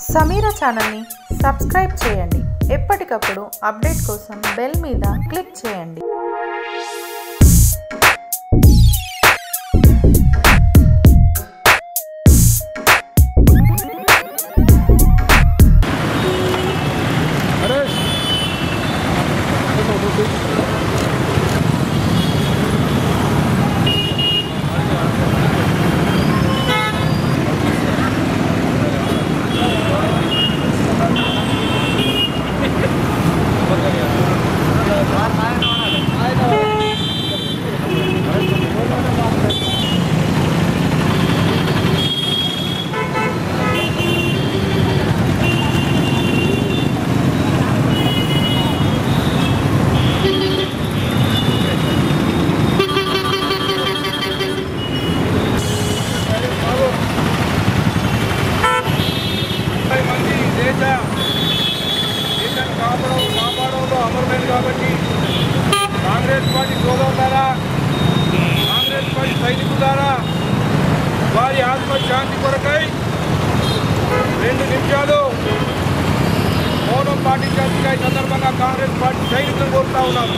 సమీరా ఛానల్ని సబ్స్క్రైబ్ చేయండి ఎప్పటికప్పుడు అప్డేట్ కోసం బెల్ మీద క్లిక్ చేయండి ముప్పై మంది దేశ దేశాన్ని కాపాడ కాపాడంలో అమరమైన కాబట్టి కాంగ్రెస్ పార్టీ సోదరుల ద్వారా కాంగ్రెస్ పార్టీ సైనికుల ద్వారా వారి ఆత్మశాంతి కొరకై రెండు నిమిషాలు మౌనం పాటించాల్సిందిగా ఈ సందర్భంగా కాంగ్రెస్ పార్టీ సైనికులను కోరుతా ఉన్నాను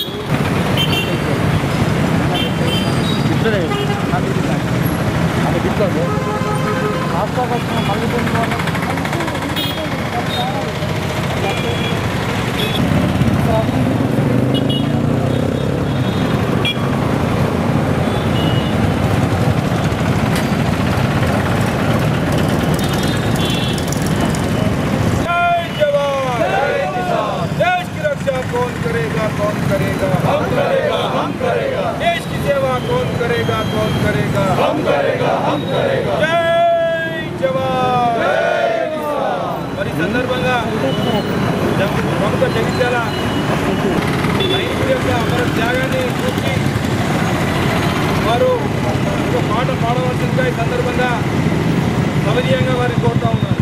जय जवान जय किसान देश की रक्षा कौन करेगा कौन करेगा हम करेगा हम करेगा देश की सेवा कौन करेगा कौन करेगा हम करेगा हम करेगा जय जवान जय किसान మరి ఈ సందర్భంగా జం- ప్రముఖ జగిత్యాల సైనికుల యొక్క అమర త్యాగాన్ని చూసి వారు ఒక పాట పాడవలసిందిగా ఈ సందర్భంగా సవనీయంగా వారిని కోరుతా ఉన్నారు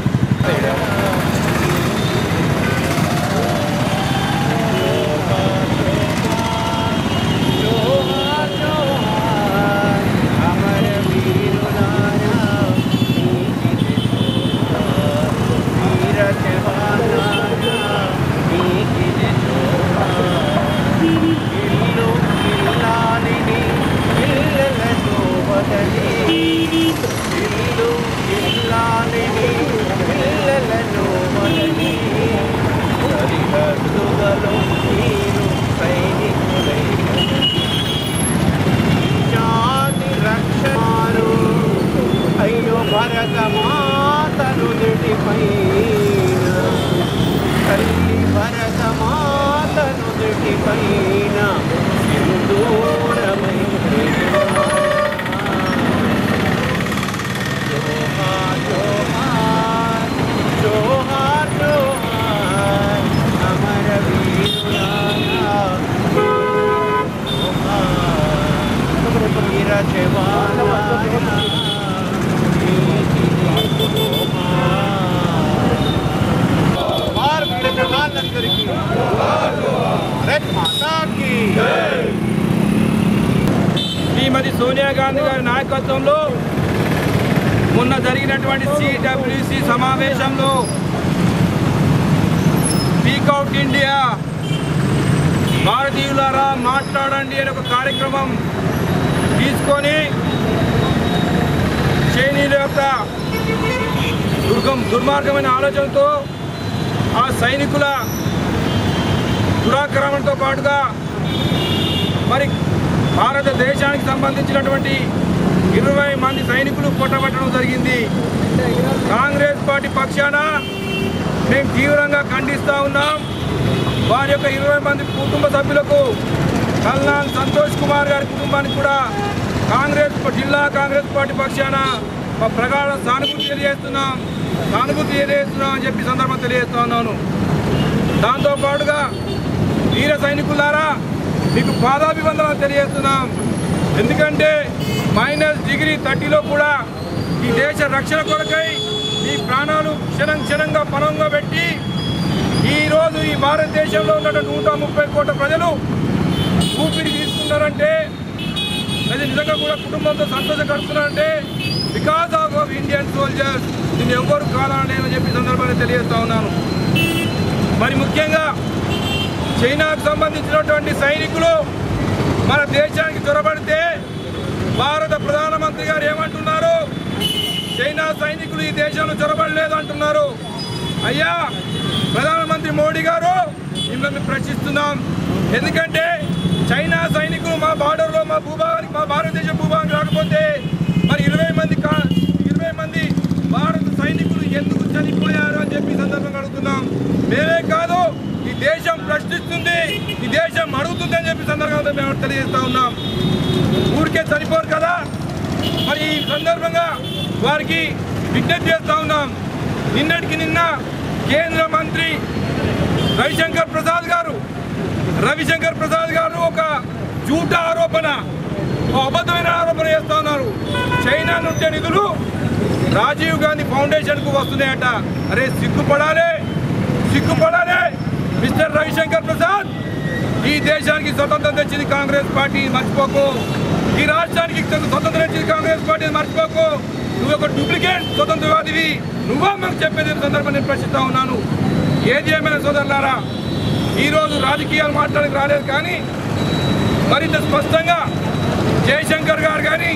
అయ్యో భరత మాతను పైన తల్లి భరత మాతను పైన సింధూరమై జోహార్ జోహార్ జోహార్ జోహార్ అమర వీరులారా జోహార్ వీర జవానారా జోహార్ వీర జవాన్లందరికీ భారత్ మాతా కీ శ్రీమతి సోనియా గాంధీ గారి నాయకత్వంలో మొన్న జరిగినటువంటి సిడబ్ల్యూసి సమావేశంలో స్పీక్అవుట్ ఇండియా భారతీయులారా మాట్లాడండి అనే ఒక కార్యక్రమం తీసుకొని చైనీయుల యొక్క దుర్గం దుర్మార్గమైన ఆలోచనతో ఆ సైనికుల దురాక్రమణతో పాటుగా మరి భారతదేశానికి సంబంధించినటువంటి ఇరవై మంది సైనికులు కొట్టబట్టడం జరిగింది కాంగ్రెస్ పార్టీ పక్షాన మేము తీవ్రంగా ఖండిస్తూ ఉన్నాం వారి యొక్క ఇరవై మంది కుటుంబ సభ్యులకు కల్నాన్ సంతోష్ కుమార్ గారి కుటుంబానికి కూడా కాంగ్రెస్ జిల్లా కాంగ్రెస్ పార్టీ పక్షాన మా ప్రగాఢ సానుభూతి తెలియజేస్తున్నాం సానుభూతి తెలియజేస్తున్నాం అని చెప్పి సందర్భం తెలియజేస్తా ఉన్నాను దాంతో పాటుగా వీర సైనికులారా మీకు పాదాభివందనాలు తెలియజేస్తున్నాం ఎందుకంటే మైనస్ డిగ్రీ థర్టీలో కూడా ఈ దేశ రక్షణ కొరకై మీ ప్రాణాలు క్షణం క్షణంగా పణంగా పెట్టి ఈరోజు ఈ భారతదేశంలో ఉన్నటువంటి నూట ముప్పై కోట్ల ప్రజలు ఊపిరి తీసుకున్నారంటే అది నిజంగా కూడా కుటుంబంతో సంతోషం గడుపుతున్నారంటే because of of Indian soldiers దీన్ని ఎవ్వరు కావాలని చెప్పి ఈ సందర్భంగా సందర్భంగా తెలియజేస్తా ఉన్నాను మరి ముఖ్యంగా చైనాకు సంబంధించినటువంటి సైనికులు మన దేశానికి చొరబడితే భారత ప్రధానమంత్రి గారు ఏమంటున్నారు చైనా సైనికులు ఈ దేశంలో చొరబడలేదు అంటున్నారు అయ్యా ప్రధానమంత్రి మోడీ గారు మిమ్మల్ని ప్రశ్నిస్తున్నాం ఎందుకంటే చైనా సైనికులు మా బార్డర్లో మా భూభాగానికి మా భారతదేశ భూభాగానికి రాకపోతే మరి ఇరవై మంది కా ఇరవై మంది భారత సైనికులు ఎందుకు చనిపోయారు అని చెప్పి ఈ సందర్భంగా అడుగుతున్నాం మేమే కాదు ఈ దేశం ప్రశ్నిస్తుంది ఈ దేశం అడుగుతుంది అని చెప్పి సందర్భంగా మేము తెలియజేస్తా ఉన్నాం ఊరికే చనిపోరు కదా మరి ఈ సందర్భంగా వారికి విజ్ఞప్తి చేస్తా ఉన్నాం నిన్నటికి నిన్న కేంద్ర మంత్రి రవిశంకర్ ప్రసాద్ గారు రవిశంకర్ ప్రసాద్ గారు ఒక జూట ఆరోపణ ఒక అబద్ధమైన ఆరోపణ చేస్తా ఉన్నారు చైనా నుంచే నిధులు రాజీవ్ గాంధీ ఫౌండేషన్ కు వస్తున్నాయట అరే సిగ్గుపడాలి సిగ్గుపడాలి మిస్టర్ రవిశంకర్ ప్రసాద్ ఈ దేశానికి స్వతంత్రం తెచ్చింది కాంగ్రెస్ పార్టీ మర్చిపోకు ఈ రాష్ట్రానికి స్వతంత్రం తెచ్చింది కాంగ్రెస్ పార్టీ మర్చిపోకు నువ్వు ఒక డూప్లికేట్ స్వతంత్రవాదివి నువ్వా మాకు చెప్పేది ఈ సందర్భం నేను ప్రశ్నిస్తా ఉన్నాను ఏది ఏమైనా సోదరులారా ఈరోజు రాజకీయాలు మాట్లాడడానికి రాలేదు కానీ మరింత స్పష్టంగా జయశంకర్ గారు కానీ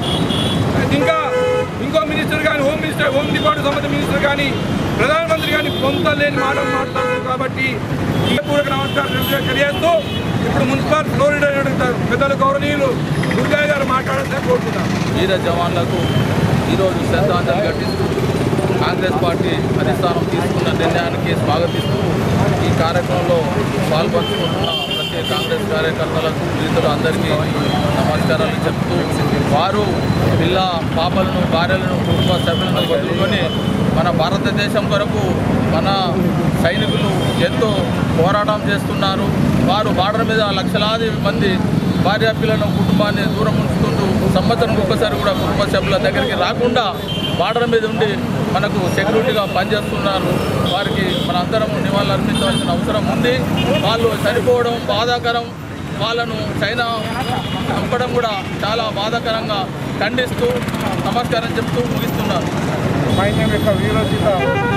ఇంకా ఇంకో మినిస్టర్ కానీ హోమ్ మినిస్టర్ హోమ్ డిపార్ట్మెంట్ సంబంధించిన మినిస్టర్ కానీ ప్రధానమంత్రి కానీ పొంత లేని మాటలు మాట్లాడుతున్నారు కాబట్టి ఈ పూర్వక నమస్కారం తెలియజేస్తూ ఇప్పుడు మున్సిపల్ ఫ్లోరిడా పెద్దలు గౌరవనీయులు దుర్గయ్య గారు మాట్లాడాలని కోరుతున్నాను వీర జవాన్లకు ఈరోజు శ్రద్ధాంజలి ఘటిస్తూ కాంగ్రెస్ పార్టీ అధిష్టానం తీసుకున్న నిర్ణయానికి స్వాగతిస్తూ ఈ కార్యక్రమంలో పాల్పంచుకుంటున్న ప్రతి కాంగ్రెస్ కార్యకర్తలకు మిత్రులు అందరికీ నమస్కారాలు చెప్తూ వారు పిల్ల పాపలను భార్యలను కుటుంబ సభ్యులను వదులుకొని మన భారతదేశం కొరకు మన సైనికులు ఎంతో పోరాటం చేస్తున్నారు వారు బార్డర్ మీద లక్షలాది మంది భార్య పిల్లలను కుటుంబాన్ని దూరం ఉంచుకుంటూ సంవత్సరం ఒక్కసారి కూడా కుటుంబ సభ్యుల దగ్గరికి రాకుండా బార్డర్ మీద ఉండి మనకు సెక్యూరిటీగా పనిచేస్తున్నారు వారికి మన అందరం నివాళులు అర్పించవలసిన అవసరం ఉంది వాళ్ళు చనిపోవడం బాధాకరం వాళ్ళను చైనా చంపడం కూడా చాలా బాధాకరంగా ఖండిస్తూ నమస్కారం చెప్తూ ముగిస్తున్నారు సైన్యం యొక్క వీరోచిత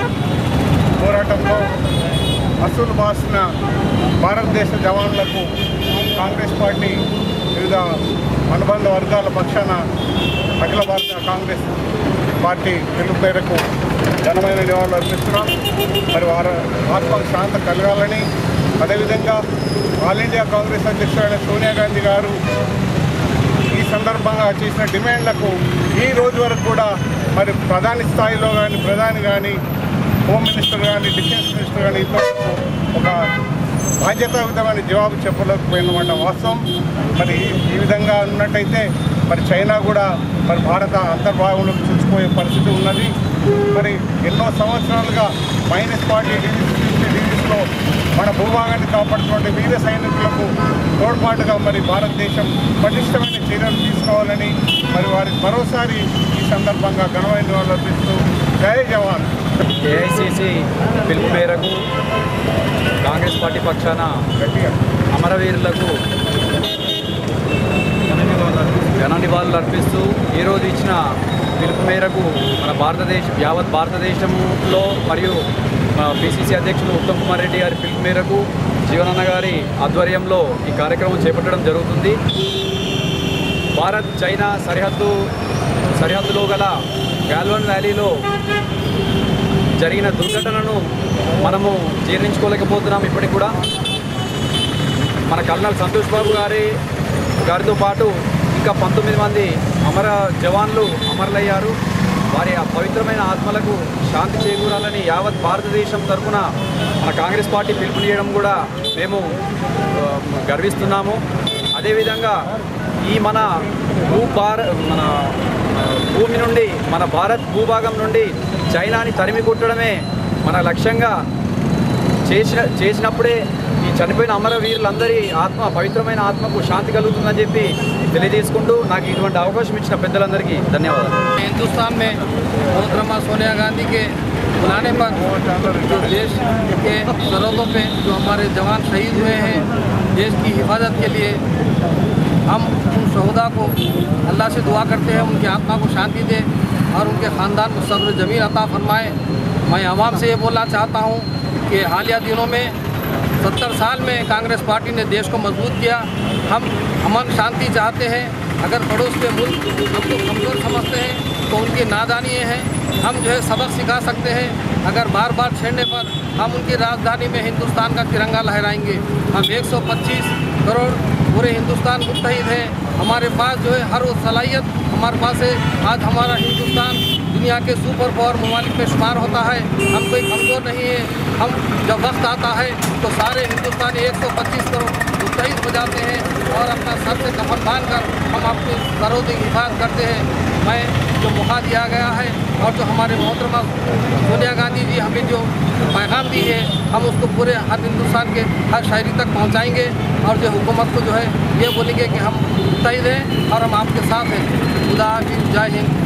పోరాటంలో అసూలు బాసిన భారతదేశ జవాన్లకు కాంగ్రెస్ పార్టీ వివిధ అనుబంధ వర్గాల పక్షాన అఖిల భారత కాంగ్రెస్ పార్టీ పిలుపు మేరకు ఘనమైన నివాళులు అర్పిస్తున్నాం మరి వారి ఆత్మకు శాంత కలగాలని అదేవిధంగా ఆల్ ఇండియా కాంగ్రెస్ అధ్యక్షుడైన సోనియా గాంధీ గారు ఈ సందర్భంగా చేసిన డిమాండ్లకు ఈ రోజు వరకు కూడా మరి ప్రధాని స్థాయిలో కానీ ప్రధాని కానీ హోమ్ మినిస్టర్ కానీ డిఫెన్స్ మినిస్టర్ కానీ ఇంతవరకు ఒక బాధ్యతాయుతమైన జవాబు చెప్పలేకపోయినమాట వాస్తవం మరి ఈ విధంగా ఉన్నట్టయితే మరి చైనా కూడా మరి భారత అంతర్భాగంలోకి చూసిపోయే పరిస్థితి ఉన్నది మరి ఎన్నో సంవత్సరాలుగా మైనస్ ఫార్టీ డిగ్రీస్ ఫిఫ్టీ డిగ్రీస్లో మన భూభాగాన్ని కాపాడుతున్న వీర సైనికులకు తోడ్పాటుగా మరి భారతదేశం పటిష్టమైన చర్యలు తీసుకోవాలని మరి వారికి మరోసారి ఈ సందర్భంగా ఘనమైన వాళ్ళు అర్పిస్తూ జై జవాన్ ఏఐసిసి పిలుపు మేరకు కాంగ్రెస్ పార్టీ పక్షాన గట్టిగా అమరవీరులకు ఘన నివాళులు అర్పిస్తూ ఈరోజు ఇచ్చిన పిలుపు మేరకు మన భారతదేశ యావత్ భారతదేశంలో మరియు మన పిసిసి అధ్యక్షులు ఉత్తమ్ కుమార్ రెడ్డి గారి పిలుపు మేరకు జీవనన్న గారి ఆధ్వర్యంలో ఈ కార్యక్రమం చేపట్టడం జరుగుతుంది భారత్ చైనా సరిహద్దు సరిహద్దులో గల గాల్వన్ వ్యాలీలో జరిగిన దుర్ఘటనను మనము జీర్ణించుకోలేకపోతున్నాం ఇప్పటికి కూడా మన కల్నల్ సంతోష్ బాబు గారి గారితో పాటు ఇంకా పంతొమ్మిది మంది అమర జవాన్లు అమరులయ్యారు వారి ఆ పవిత్రమైన ఆత్మలకు శాంతి చేకూరాలని యావత్ భారతదేశం తరఫున మన కాంగ్రెస్ పార్టీ పిలుపునియడం కూడా మేము ఆ, గర్విస్తున్నాము అదేవిధంగా ఈ మన భూ భార మన ఆ, భూమి నుండి మన భారత్ భూభాగం నుండి చైనాని తరిమి కొట్టడమే మన లక్ష్యంగా చేసిన చేసినప్పుడే ఈ చనిపోయిన అమరవీరులందరి ఆత్మ పవిత్రమైన ఆత్మకు శాంతి కలుగుతుందని చెప్పి తెలియజేసుకుంటూ నాకు ఇటువంటి అవకాశం ఇచ్చిన పెద్దలందరికీ ధన్యవాదాలు हिंदुस्तान में मोहतरमा सोनिया गांधी के बुलाने पर जो देश के सरहदों पे जो हमारे जवान शहीद हुए हैं देश की हिफाजत के लिए हम उन शहदा को अल्लाह से दुआ करते हैं उनकी आत्मा को शांति दे और उनके ख़ानदान को सब्र जमीन अता फरमाए मैं आवाम से ये बोलना चाहता हूँ कि हालिया दिनों में सत्तर साल में कांग्रेस पार्टी ने देश को मजबूत किया हम अमन शांति चाहते हैं अगर पड़ोस के मुल्क हमको कमज़ोर समझते हैं तो उनकी नादानी ये है हम जो है सबक सिखा सकते हैं अगर बार बार छेड़ने पर हम उनकी राजधानी में हिंदुस्तान का तिरंगा लहराएंगे हम 125 करोड़ पूरे हिंदुस्तान मुतहिद है हमारे पास जो है हर वो सलाहियत हमारे पास है आज हमारा हिंदुस्तान दुनिया के सुपर पावर ममालिक में शुमार होता है हम कोई कमज़ोर नहीं है हम जब वक्त आता है तो सारे हिंदुस्तानी 125 करोड़ मुतहिद हो जाते हैं और अपना सर से कफन बांध कर हम अपनी सरों की हिफाजत करते हैं मैं जो मौका दिया गया है और जो हमारे मोहतरमा सोनिया गांधी जी हमें जो पैगाम दी है हम उसको पूरे हर हिंदुस्तान के हर शहरी तक पहुंचाएंगे और जो हुकूमत को जो है ये बोलेंगे कि हम मुतहिद हैं और हम आपके साथ हैं खुदा हाफिज़ जय हिंद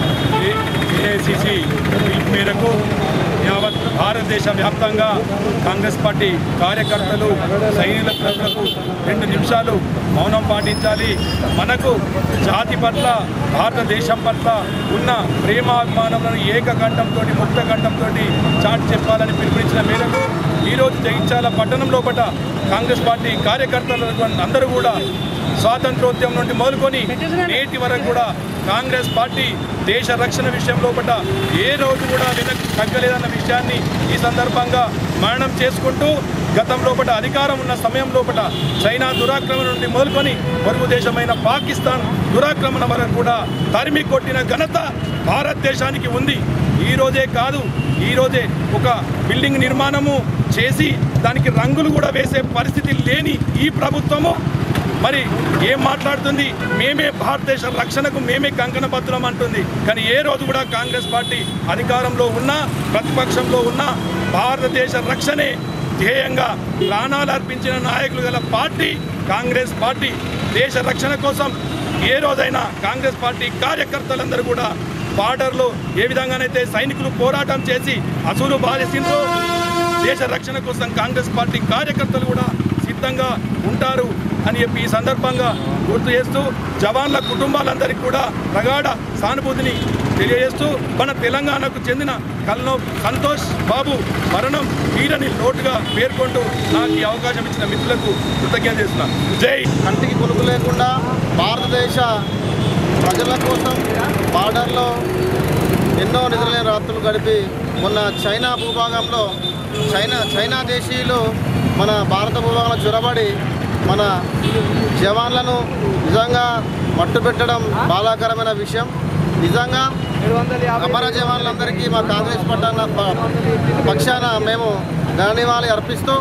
ఏఐసిసి పిలుపు మేరకు యావత్ భారతదేశ వ్యాప్తంగా కాంగ్రెస్ పార్టీ కార్యకర్తలు సైనికుల ప్రజలకు రెండు నిమిషాలు మౌనం పాటించాలి మనకు జాతి పట్ల భారతదేశం పట్ల ఉన్న ప్రేమాభిమానములను ఏకకంఠంతో ముక్తకంఠంతో చాటి చెప్పాలని పిలుపునిచ్చిన మేరకు ఈరోజు జయించాల పట్టణం లోపల కాంగ్రెస్ పార్టీ కార్యకర్తలకు అందరూ కూడా స్వాతంత్రోద్యమం నుండి మొదలుకొని నేటి వరకు కూడా కాంగ్రెస్ పార్టీ దేశ రక్షణ విషయం లోపల ఏ రోజు కూడా వెనక్కి తగ్గలేదన్న విషయాన్ని ఈ సందర్భంగా మరణం చేసుకుంటూ గతం లోపల అధికారం ఉన్న సమయం లోపల చైనా దురాక్రమణ నుండి మొదలుకొని పొరుగు దేశమైన పాకిస్తాన్ దురాక్రమణ వరకు కూడా తరిమి కొట్టిన ఘనత భారతదేశానికి ఉంది ఈ రోజే కాదు ఈ రోజే ఒక బిల్డింగ్ నిర్మాణము చేసి దానికి రంగులు కూడా వేసే పరిస్థితి లేని ఈ ప్రభుత్వము మరి ఏం మాట్లాడుతుంది మేమే భారతదేశ రక్షణకు మేమే కంకణబద్ధులం అంటుంది కానీ ఏ రోజు కూడా కాంగ్రెస్ పార్టీ అధికారంలో ఉన్నా ప్రతిపక్షంలో ఉన్నా భారతదేశ రక్షణే ధ్యేయంగా ప్రాణాలు అర్పించిన నాయకులు గల పార్టీ కాంగ్రెస్ పార్టీ దేశ రక్షణ కోసం ఏ రోజైనా కాంగ్రెస్ పార్టీ కార్యకర్తలందరూ కూడా బార్డర్లో ఏ విధంగానైతే సైనికులు పోరాటం చేసి అసూలు బాధిసిండ్రో దేశ రక్షణ కోసం కాంగ్రెస్ పార్టీ కార్యకర్తలు కూడా సిద్ధంగా ఉంటారు అని చెప్పి ఈ సందర్భంగా గుర్తు చేస్తూ జవాన్ల కుటుంబాలందరికీ కూడా ప్రగాఢ సానుభూతిని తెలియజేస్తూ మన తెలంగాణకు చెందిన కల్నో సంతోష్ బాబు మరణం వీరని లోటుగా పేర్కొంటూ నాకు ఈ అవకాశం ఇచ్చిన మిత్రులకు కృతజ్ఞత చేస్తున్నాను జై కంటికి కొనుకు లేకుండా భారతదేశ ప్రజల కోసం బార్డర్లో ఎన్నో నిద్రలేని రాత్రులు గడిపి మొన్న చైనా భూభాగంలో చైనా చైనా దేశీయులు మన భారత భూభాగంలో చొరబడి మన జవాన్లను నిజంగా మట్టుపెట్టడం బాధాకరమైన విషయం నిజంగా అమర జవాన్లందరికీ మా కాంగ్రెస్ పట్టాన పక్షాన మేము ఘననివాళి అర్పిస్తూ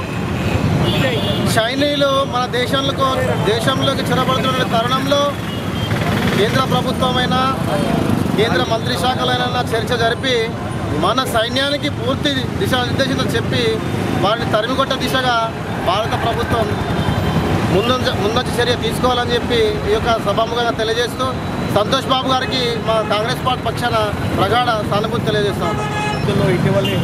చైనీయులు మన దేశంలో దేశంలోకి చొరబడుతున్న తరుణంలో కేంద్ర ప్రభుత్వమైన కేంద్ర మంత్రి శాఖలైన చర్చ జరిపి మన సైన్యానికి పూర్తి దిశానిర్దేశం చెప్పి వారిని తరిమికొట్ట దిశగా భారత ప్రభుత్వం ముందంజ ముందంజ చర్య తీసుకోవాలని చెప్పి ఈ యొక్క సభాముఖంగా తెలియజేస్తూ సంతోష్ బాబు గారికి మా కాంగ్రెస్ పార్టీ పక్షాన ప్రగాఢ సానుభూతి తెలియజేస్తాం లో ఇటీవలే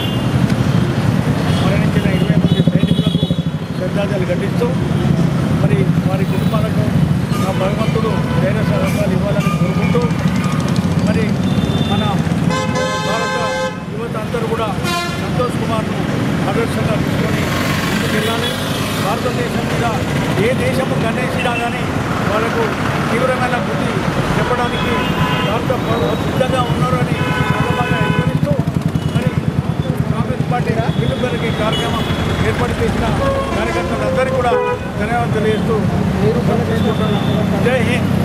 మరణించిన ఇరవై మంది సైనికులకు శ్రద్ధాంజలి ఘటిస్తూ మరి వారి కుటుంబాలకు ఆ భగవంతుడు ధైర్య సాహసాలు ఇవ్వాలని కోరుకుంటూ మరి మన భారత యువత అందరూ కూడా సంతోష్ కుమార్ను ఆదర్శంగా తీసుకొని ముందుకెళ్ళాలి భారతదేశం మీద ఏ దేశము గణేసినా కానీ వాళ్ళకు తీవ్రమైన బుద్ధి చెప్పడానికి భారత పౌరులు సిద్ధంగా ఉన్నారు అని సందర్భంగా హెచ్చరిస్తూ మరి కాంగ్రెస్ పార్టీ పిలుపులకి కార్యక్రమం ఏర్పాటు చేసిన కార్యకర్తలందరికీ కూడా ధన్యవాదాలు తెలియజేస్తూ జై హింద్